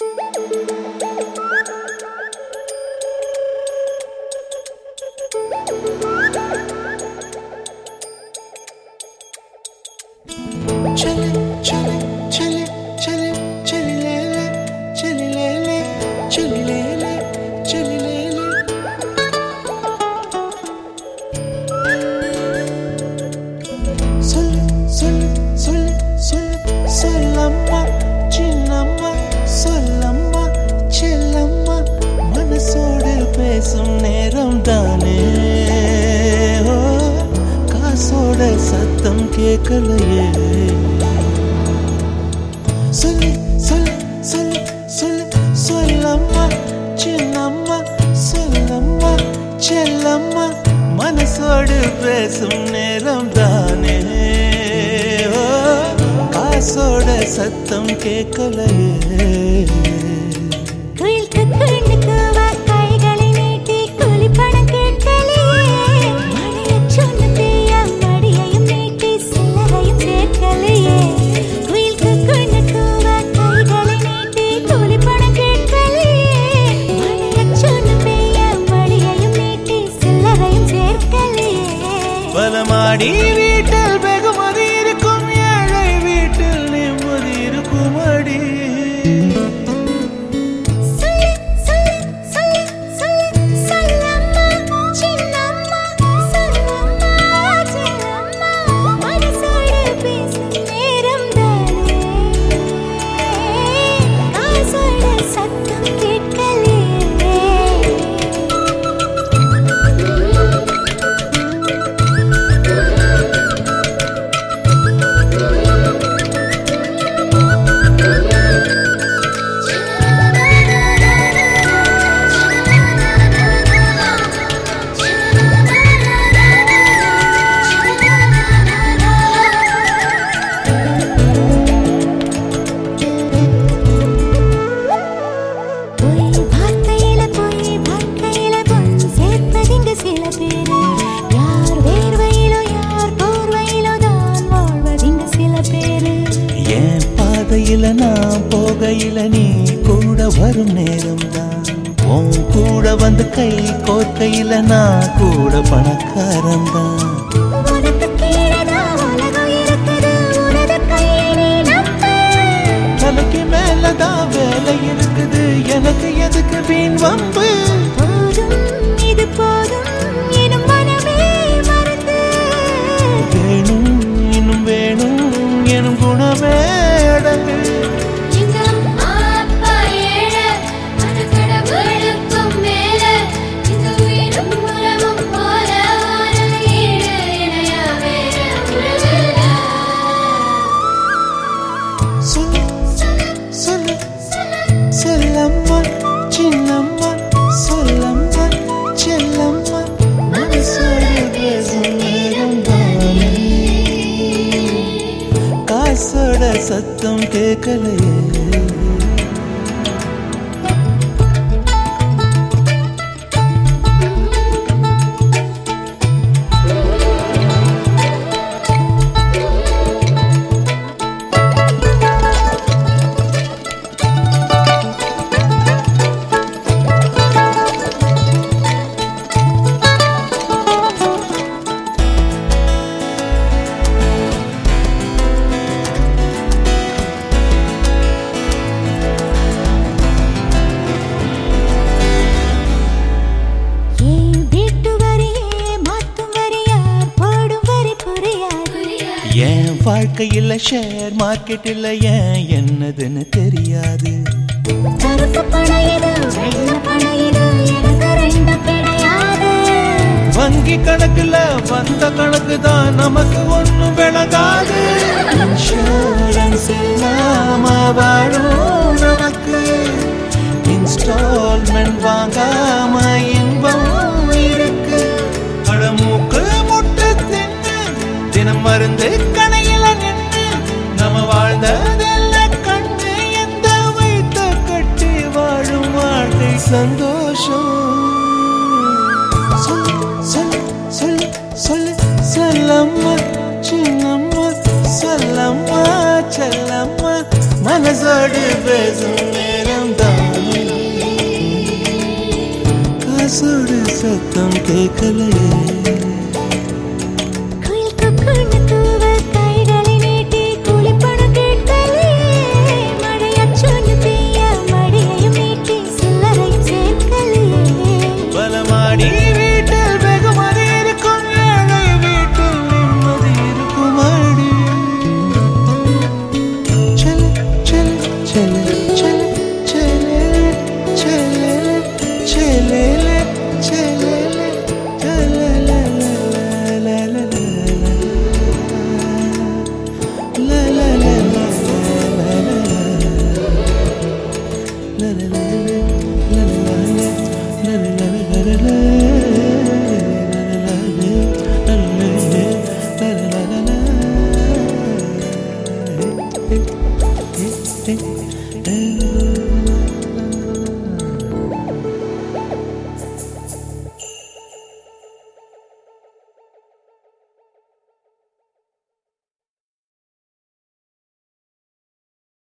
Chili, chili, chili, chili, chili lele, chili lele, chili lele, chili lele. சொல்லு சொல்லு சொல்லு சொல்லு சொல்லம்மா சின்னம்மா சொல்லம்மா செல்லம்மா மனசோடு பேசும் நேரம் தானே ஓ காசோட சத்தம் கேட்கலையே சொல்லு சொல்லு சொல்லு சொல்லு சொல்லம்மா சின்னம்மா சொல்லம்மா செல்லம்மா மனசோடு பேசும் நேரம் தானே ஓ, காசோட சத்தம் கேட்கலையே குயில்க்கு குயிலுக்கு வா கைகளை நீட்டி கூலிப்பணம் கேட்கலையே மழையச் சொன்னதைய மடியையும் நீட்டி சில்லறையும் சேர்க்கலையே குயில்க்கு குயிலுக்கு வா கைகளை நீட்டி கூலிப்பணம் கேட்கலையே மழையச் சொன்னதைய மடியையும் நீட்டி சில்லறையும் சேர்க்கலையே பலமாடி வீட்டில் வெகுமதி இருக்கும் ஏழை வீட்டில் நிம்மதி இருக்கும் அடி சொல்லு சொல்லு சொல்லு சொல்லு சொல்லம்மா சின்னம்மா சொல்லம்மா சின்னம்மா மனசோடு பேசும் நேரம் தானே காசோட சத்தம் கேட்கலையே பொய் வார்த்தையில பொய் வாழ்க்கையில பொன் சேர்ப்பதிங்கு சில பேரு யார் வேர்வையிலோ யார் போர்வையிலோ தான் வாழ்வதிங்கு சில பேரு என் பாதையில நான் போகையில நீ கூட வரும் நேரம்தான் உன் கூட வந்து கை கோர்க்கையில நான் கூட பணக்காரன் தான் உனக்கு கீழதான் உலகம் இருக்குது உனது கையை நீ நம்பு தலைக்கு மேலதான் வேலை இருக்குது எனக்கு எதுக்கு வீண் வம்பு போதும் இது போதும் எனும் மனமே மறந்து வேணும் இன்னும் வேணும் எனும் குணமே அடங்கு எங்க அம்மா அப்பா ஏழை அது கடவுளுக்கும் மேல இந்த உயிரும் உறவும் போல ஒரு ஈடு இணையா வேற உறவில்ல சொல்லு சொல்லு சொல்லம்மா சின்னம்மா சொல்லம்மா செல்லம்மா மனசோடு பேசும் நேரம் தானே காசோட சத்தம் கேட்கலையே ஏன் வீட்டு வரியே மாத்தும் வரியார் போடும் வரி புரியாது என் வாழ்க்கையில் ஷேர் மார்க்கெட்டில் ஏன் என்னதுன்னு தெரியாது கருப்பு பணம் இது வெள்ள பணம் இது எனக்கு ரெண்டும் கிடையாது வங்கி கணக்குல வந்த கணக்கு தான் நமக்கு ஒண்ணும் விளங்காது இன்சூரன்ஸ் இல்லாம வாழும் நமக்கு இன்ஸ்டால்மெண்ட் வாங்காம இன்பம் இருக்கு பழமூக்கு முட்டு தின்னு தினம் மருந்து கடையில நின்று நம்ம வாழ்ந்ததெல்லாம் கண்டு எந்த வைத்த கட்டி வாழும் வாழ்க்கை சந்தோஷம் சொல்லு சொல்லு சொல்லு சொல்லு சொல்லம்மா சின்னம்மா சொல்லம்மா செல்லம்மா மனசோடு பேசும் நேரம் காசோடு சத்தம் கேட்கலையே குயில் கொக்குன்னு கூவ கைகளை நீட்டி கூலிப்பணம் கேட்கலையே. மழையச்சொன்னு பெய்ய மடியையும் நீட்டி சில்லறையும் சேர்க்கலையே. பலமாடி வீட்டில் வெகுமதி இருக்கும் ஏழை வீட்டில் நிம்மதி இருக்கும் அடி செல செல செல செல செல செல செல செல la la la la la la la la la